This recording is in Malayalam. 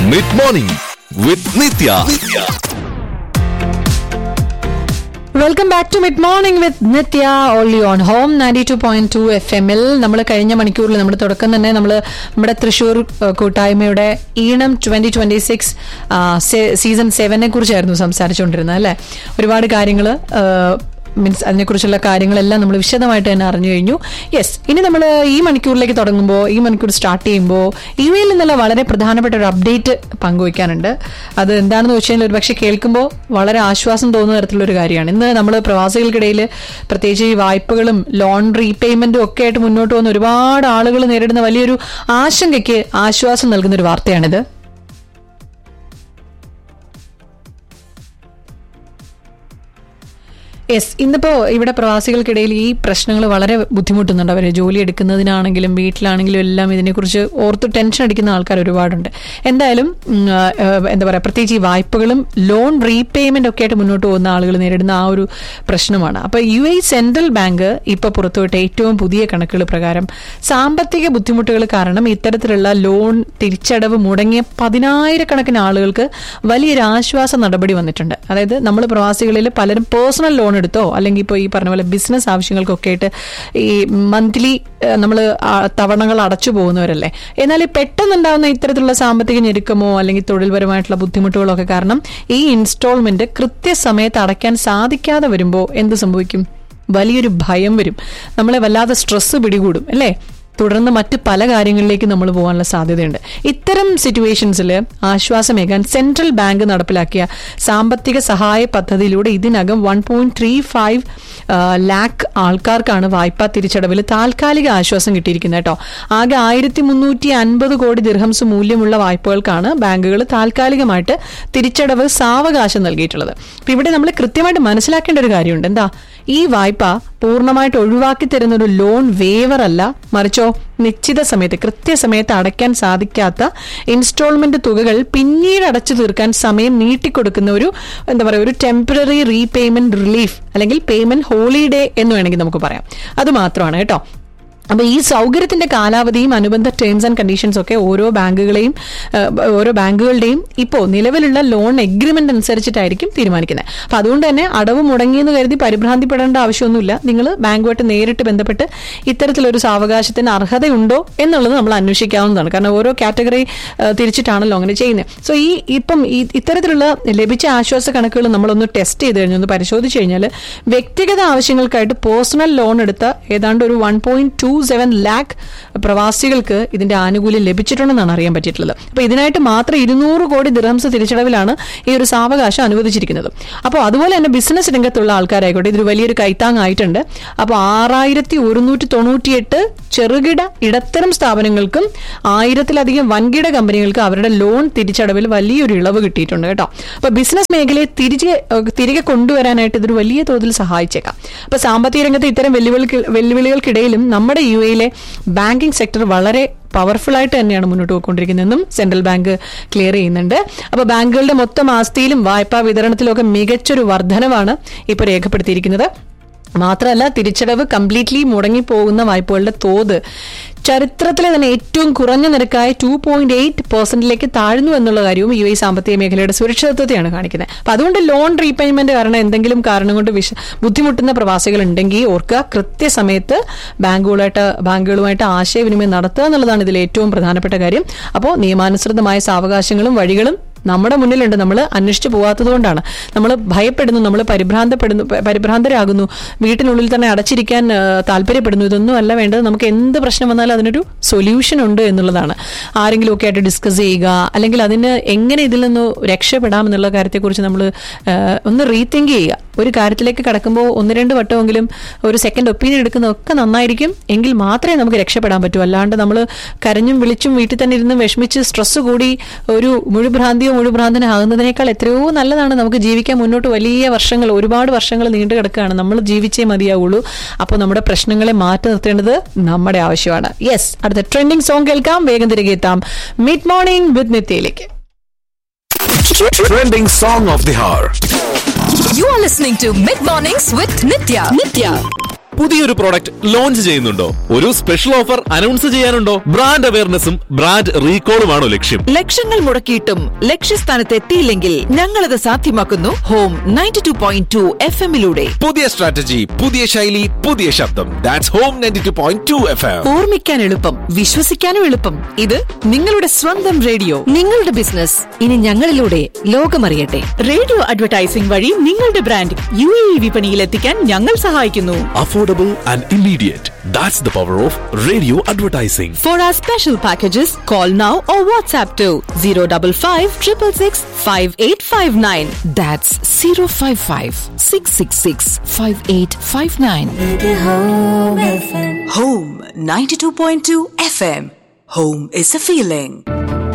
Mid morning with Nitya welcome back to mid morning with Nitya only on home ninety two point two F എമ്മിൽ നമ്മൾ കഴിഞ്ഞ മണിക്കൂറിൽ നമ്മുടെ തുടക്കം തന്നെ നമ്മൾ നമ്മുടെ തൃശ്ശൂർ ഏഹ്, കൂട്ടായ്മയുടെ ഈണം ട്വന്റി ട്വന്റി സിക്സ് സീസൺ സെവനെ കുറിച്ചായിരുന്നു സംസാരിച്ചുകൊണ്ടിരുന്നത് അല്ലേ ഒരുപാട് കാര്യങ്ങൾ മീൻസ് അതിനെക്കുറിച്ചുള്ള കാര്യങ്ങളെല്ലാം നമ്മൾ വിശദമായിട്ട് തന്നെ അറിഞ്ഞു കഴിഞ്ഞു യെസ് ഇനി നമ്മൾ ഈ മണിക്കൂറിലേക്ക് തുടങ്ങുമ്പോൾ ഈ മണിക്കൂർ സ്റ്റാർട്ട് ചെയ്യുമ്പോൾ യു എയിൽ നിന്നുള്ള വളരെ പ്രധാനപ്പെട്ട ഒരു അപ്ഡേറ്റ് പങ്കുവയ്ക്കാനുണ്ട് അത് എന്താണെന്ന് വെച്ച് കഴിഞ്ഞാൽ ഒരുപക്ഷെ കേൾക്കുമ്പോൾ വളരെ ആശ്വാസം തോന്നുന്ന തരത്തിലുള്ള ഒരു കാര്യമാണ് ഇന്ന് നമ്മൾ പ്രവാസികൾക്കിടയിൽ പ്രത്യേകിച്ച് ഈ വായ്പകളും ലോൺ റീപേയ്മെന്റും ഒക്കെ ആയിട്ട് മുന്നോട്ട് പോകുന്ന ഒരുപാട് ആളുകൾ നേരിടുന്ന വലിയൊരു ആശങ്കയ്ക്ക് ആശ്വാസം നൽകുന്ന ഒരു വാർത്തയാണിത് യെസ് ഇന്നിപ്പോ ഇവിടെ പ്രവാസികൾക്കിടയിൽ ഈ പ്രശ്നങ്ങൾ വളരെ ബുദ്ധിമുട്ടുന്നുണ്ട് അവര് ജോലി എടുക്കുന്നതിനാണെങ്കിലും വീട്ടിലാണെങ്കിലും എല്ലാം ഇതിനെക്കുറിച്ച് ഓർത്ത് ടെൻഷൻ അടിക്കുന്ന ആൾക്കാർ ഒരുപാടുണ്ട് എന്തായാലും ഉം, ആ, ആ, എന്താ പറയാ പ്രത്യേകിച്ച് ഈ വായ്പകളും ലോൺ റീപേയ്മെന്റ് ഒക്കെ ആയിട്ട് മുന്നോട്ട് പോകുന്ന ആളുകൾ നേരിടുന്ന ആ ഒരു പ്രശ്നമാണ് അപ്പൊ യു എ സെൻട്രൽ ബാങ്ക് ഇപ്പൊ പുറത്തുവിട്ട ഏറ്റവും പുതിയ കണക്കുകൾ പ്രകാരം സാമ്പത്തിക ബുദ്ധിമുട്ടുകൾ കാരണം ഇത്തരത്തിലുള്ള ലോൺ തിരിച്ചടവ് മുടങ്ങിയ പതിനായിരക്കണക്കിന് ആളുകൾക്ക് വലിയൊരു ആശ്വാസ നടപടി വന്നിട്ടുണ്ട് അതായത് നമ്മൾ പ്രവാസികളിൽ പലരും പേഴ്സണൽ ലോൺ എടുത്തോ അല്ലെങ്കിൽ ഇപ്പോൾ ഈ പറഞ്ഞ പോലെ ബിസിനസ് ആവശ്യങ്ങൾക്കൊക്കെ ആയിട്ട് ഈ മന്ത്ലി നമ്മൾ തവണകൾ അടച്ചു പോകുന്നവരല്ലേ എന്നാൽ ഈ പെട്ടെന്നുണ്ടാവുന്ന ഇത്തരത്തിലുള്ള സാമ്പത്തിക ഞെരുക്കമോ അല്ലെങ്കിൽ തൊഴിൽപരമായിട്ടുള്ള ബുദ്ധിമുട്ടുകളോ ഒക്കെ കാരണം ഈ ഇൻസ്റ്റാൾമെന്റ് കൃത്യസമയത്ത് അടയ്ക്കാൻ സാധിക്കാതെ വരുമ്പോൾ എന്ത് സംഭവിക്കും വലിയൊരു ഭയം വരും നമ്മളെ വല്ലാതെ സ്ട്രെസ് പിടികൂടും അല്ലേ തുടർന്ന് മറ്റ് പല കാര്യങ്ങളിലേക്ക് നമ്മൾ പോകാനുള്ള സാധ്യതയുണ്ട് ഇത്തരം സിറ്റുവേഷൻസിൽ ആശ്വാസമേകാൻ സെൻട്രൽ ബാങ്ക് നടപ്പിലാക്കിയ സാമ്പത്തിക സഹായ പദ്ധതിയിലൂടെ ഇതിനകം one point three five lakh ആൾക്കാർക്കാണ് വായ്പാ തിരിച്ചടവിൽ താൽക്കാലിക ആശ്വാസം കിട്ടിയിരിക്കുന്നത് കേട്ടോ ആകെ ആയിരത്തി മുന്നൂറ്റി അൻപത് കോടി ദിർഹംസ് മൂല്യമുള്ള വായ്പകൾക്കാണ് ബാങ്കുകൾ താൽക്കാലികമായിട്ട് തിരിച്ചടവ് സാവകാശം നൽകിയിട്ടുള്ളത് അപ്പൊ ഇവിടെ നമ്മൾ കൃത്യമായിട്ട് മനസ്സിലാക്കേണ്ട ഒരു കാര്യമുണ്ട് എന്താ ഈ വായ്പ പൂർണ്ണമായിട്ട് ഒഴിവാക്കി തരുന്ന ഒരു ലോൺ വേവർ അല്ല മറിച്ചോ നിശ്ചിത സമയത്ത് കൃത്യസമയത്ത് അടയ്ക്കാൻ സാധിക്കാത്ത ഇൻസ്റ്റാൾമെന്റ് തുകകൾ പിന്നീട് അടച്ചു തീർക്കാൻ സമയം നീട്ടിക്കൊടുക്കുന്ന ഒരു എന്താ പറയുക ഒരു ടെമ്പററി റീപേയ്മെന്റ് റിലീഫ് അല്ലെങ്കിൽ പേയ്മെന്റ് ഹോളിഡേ എന്ന് വേണമെങ്കിൽ നമുക്ക് പറയാം അത് മാത്രമാണ് കേട്ടോ അപ്പൊ ഈ സൗകര്യത്തിന്റെ കാലാവധിയും അനുബന്ധ ടേംസ് ആൻഡ് കണ്ടീഷൻസ് ഒക്കെ ഓരോ ബാങ്കുകളെയും ഏഹ്, ഓരോ ബാങ്കുകളുടെയും ഇപ്പോൾ നിലവിലുള്ള ലോൺ എഗ്രിമെന്റ് അനുസരിച്ചിട്ടായിരിക്കും തീരുമാനിക്കുന്നത് അപ്പൊ അതുകൊണ്ട് തന്നെ അടവ് മുടങ്ങിയെന്ന് കരുതി പരിഭ്രാന്തിപ്പെടേണ്ട ആവശ്യമൊന്നുമില്ല നിങ്ങൾ ബാങ്കുമായിട്ട് നേരിട്ട് ബന്ധപ്പെട്ട് ഇത്തരത്തിലൊരു സാവകാശത്തിന് അർഹതയുണ്ടോ എന്നുള്ളത് നമ്മൾ അന്വേഷിക്കാവുന്നതാണ് കാരണം ഓരോ കാറ്റഗറി ഏഹ്, തിരിച്ചിട്ടാണല്ലോ അങ്ങനെ ചെയ്യുന്നത് സോ ഈ ഇപ്പം ഈ ഇത്തരത്തിലുള്ള ലഭിച്ച ആശ്വാസ കണക്കുകൾ നമ്മളൊന്ന് ടെസ്റ്റ് ചെയ്ത് കഴിഞ്ഞ് ഒന്ന് പരിശോധിച്ച് കഴിഞ്ഞാൽ വ്യക്തിഗത ആവശ്യങ്ങൾക്കായിട്ട് പേഴ്സണൽ ലോൺ എടുത്ത ഏതാണ്ട് ഒരു one point two seven lakh പ്രവാസികൾക്ക് ഇതിന്റെ ആനുകൂല്യം ലഭിച്ചിട്ടുണ്ടെന്നാണ് അറിയാൻ പറ്റിയിട്ടുള്ളത് അപ്പൊ ഇതിനായിട്ട് മാത്രം ഇരുന്നൂറ് കോടി ദിർഹംസ് തിരിച്ചടവിലാണ് ഈ ഒരു സാവകാശം അനുവദിച്ചിരിക്കുന്നത് അപ്പോൾ അതുപോലെ തന്നെ ബിസിനസ് രംഗത്തുള്ള ആൾക്കാരായിക്കോട്ടെ ഇതൊരു വലിയൊരു കൈത്താങ്ങായിട്ടുണ്ട് അപ്പോൾ ആറായിരത്തി ഒരുന്നൂറ്റി തൊണ്ണൂറ്റിയെട്ട് ചെറുകിട ഇടത്തരം സ്ഥാപനങ്ങൾക്കും ആയിരത്തിലധികം വൻകിട കമ്പനികൾക്ക് അവരുടെ ലോൺ തിരിച്ചടവിൽ വലിയൊരു ഇളവ് കിട്ടിയിട്ടുണ്ട് കേട്ടോ അപ്പൊ ബിസിനസ് മേഖലയെ തിരികെ ഏഹ്, തിരികെ കൊണ്ടുവരാനായിട്ട് ഇതൊരു വലിയ തോതിൽ സഹായിച്ചേക്കാം അപ്പൊ സാമ്പത്തിക രംഗത്ത് ഇത്തരം വെല്ലുവിളിക്ക് വെല്ലുവിളികൾക്കിടയിലും നമ്മുടെ യു എയിലെ ബാങ്കിംഗ് സെക്ടർ വളരെ പവർഫുൾ ആയിട്ട് തന്നെയാണ് മുന്നോട്ട് പോയിക്കൊണ്ടിരിക്കുന്നതെന്നും സെൻട്രൽ ബാങ്ക് ക്ലിയർ ചെയ്യുന്നുണ്ട് അപ്പൊ ബാങ്കുകളുടെ മൊത്തം ആസ്തിയിലും വായ്പാ വിതരണത്തിലും ഒക്കെ മികച്ചൊരു വർധനവാണ് ഇപ്പോൾ രേഖപ്പെടുത്തിയിരിക്കുന്നത് മാത്രമല്ല തിരിച്ചടവ് കംപ്ലീറ്റ്ലി മുടങ്ങിപ്പോകുന്ന വായ്പകളുടെ തോത് ചരിത്രത്തിലെ തന്നെ ഏറ്റവും കുറഞ്ഞ നിരക്കായ ടു പോയിന്റ് എയ്റ്റ് പെർസെന്റിലേക്ക് താഴ്ന്നു എന്നുള്ള കാര്യവും യു എ സാമ്പത്തിക മേഖലയുടെ സുരക്ഷിതത്വത്തെയാണ് കാണിക്കുന്നത് അപ്പൊ അതുകൊണ്ട് ലോൺ റീപേയ്മെന്റ് കാരണം എന്തെങ്കിലും കാരണം കൊണ്ട് വിഷ ബുദ്ധിമുട്ടുന്ന പ്രവാസികൾ ഉണ്ടെങ്കിൽ ഓർക്കുക കൃത്യസമയത്ത് ബാങ്കുകളായിട്ട് ബാങ്കുകളുമായിട്ട് ആശയവിനിമയം നടത്തുക എന്നുള്ളതാണ് ഇതിൽ ഏറ്റവും പ്രധാനപ്പെട്ട കാര്യം അപ്പോൾ നിയമാനുസൃതമായ സാവകാശങ്ങളും വഴികളും നമ്മുടെ മുന്നിലുണ്ട് നമ്മൾ അന്വേഷിച്ചു പോകാത്തത് കൊണ്ടാണ് നമ്മൾ ഭയപ്പെടുന്നു നമ്മൾ പരിഭ്രാന്തപ്പെടുന്നു പ- പരിഭ്രാന്തരാകുന്നു വീട്ടിനുള്ളിൽ തന്നെ അടച്ചിരിക്കാൻ ആ, താല്പര്യപ്പെടുന്നു ഇതൊന്നും അല്ല വേണ്ടത് നമുക്ക് എന്ത് പ്രശ്നം വന്നാലും അതിനൊരു സൊല്യൂഷൻ ഉണ്ട് എന്നുള്ളതാണ് ആരെങ്കിലും ഒക്കെ ആയിട്ട് ഡിസ്കസ് ചെയ്യുക അല്ലെങ്കിൽ അതിന് എങ്ങനെ ഇതിൽ നിന്ന് രക്ഷപ്പെടാം എന്നുള്ള കാര്യത്തെക്കുറിച്ച് നമ്മൾ ഒന്ന് റീതിങ്ക് ചെയ്യുക ഒരു കാര്യത്തിലേക്ക് കടക്കുമ്പോൾ ഒന്ന് രണ്ട് വട്ടമെങ്കിലും ഒരു സെക്കൻഡ് ഒപ്പീനിയൻ എടുക്കുന്നതൊക്കെ നന്നായിരിക്കും എങ്കിൽ മാത്രമേ നമുക്ക് രക്ഷപ്പെടാൻ പറ്റൂ അല്ലാണ്ട് നമ്മൾ കരഞ്ഞും വിളിച്ചും വീട്ടിൽ തന്നെ ഇരുന്ന് വിഷമിച്ച് സ്ട്രെസ് കൂടി ഒരു മുഴുഭ്രാന്തിയോ മുഴുഭ്രാന്തനാകുന്നതിനേക്കാൾ എത്രയോ നല്ലതാണ് നമുക്ക് ജീവിക്കാൻ മുന്നോട്ട് വലിയ വർഷങ്ങൾ ഒരുപാട് വർഷങ്ങൾ നീണ്ടു കിടക്കുകയാണ് നമ്മൾ ജീവിച്ചേ മതിയാവുള്ളൂ അപ്പോൾ നമ്മുടെ പ്രശ്നങ്ങളെ മാറ്റി നിർത്തേണ്ടത് നമ്മുടെ ആവശ്യമാണ് യെസ് അടുത്ത ട്രെൻഡിങ് സോങ് കേൾക്കാം വേഗം തിരികെ എത്താം മിഡ് മോർണിംഗ് വിത്ത് നിത്യയിലേക്ക് Trending song of the hour. You are listening to Mid Mornings with Nitya. Nitya. പുതിയൊരു പ്രോഡക്റ്റ് ലോഞ്ച് ചെയ്യുന്നുണ്ടോ ഒരു സ്പെഷ്യൽ ഓഫർ അനൗൺസ് ചെയ്യാനുണ്ടോ ബ്രാൻഡ് അവയർനെസ്സും ബ്രാൻഡ് റീകോളുമാണോ ലക്ഷ്യം ലക്ഷങ്ങൾ മുടക്കിയിട്ടും ലക്ഷ്യസ്ഥാനത്ത് എത്തിയില്ലെങ്കിൽ ഞങ്ങളത് സാധ്യമാക്കുന്നു home ninety two point two F എമ്മിലൂടെ പുതിയ സ്ട്രാറ്റജി പുതിയ ശൈലി പുതിയ ശബ്ദം that's home ninety two point two F M ഓർമ്മിക്കാൻ എളുപ്പം വിശ്വസിക്കാനും എളുപ്പം ഇത് നിങ്ങളുടെ സ്വന്തം റേഡിയോ നിങ്ങളുടെ ബിസിനസ് ഇനി ഞങ്ങളിലൂടെ ലോകമറിയട്ടെ റേഡിയോ അഡ്വർടൈസിംഗ് വഴി നിങ്ങളുടെ ബ്രാൻഡ് യു എ വിപണിയിൽ എത്തിക്കാൻ ഞങ്ങൾ സഹായിക്കുന്നു affordable and immediate that's the power of radio advertising for our special packages call now or WhatsApp two zero double five triple six five eight five nine that's zero five five six six six five eight five nine Home 92.2 FM. Home is a feeling.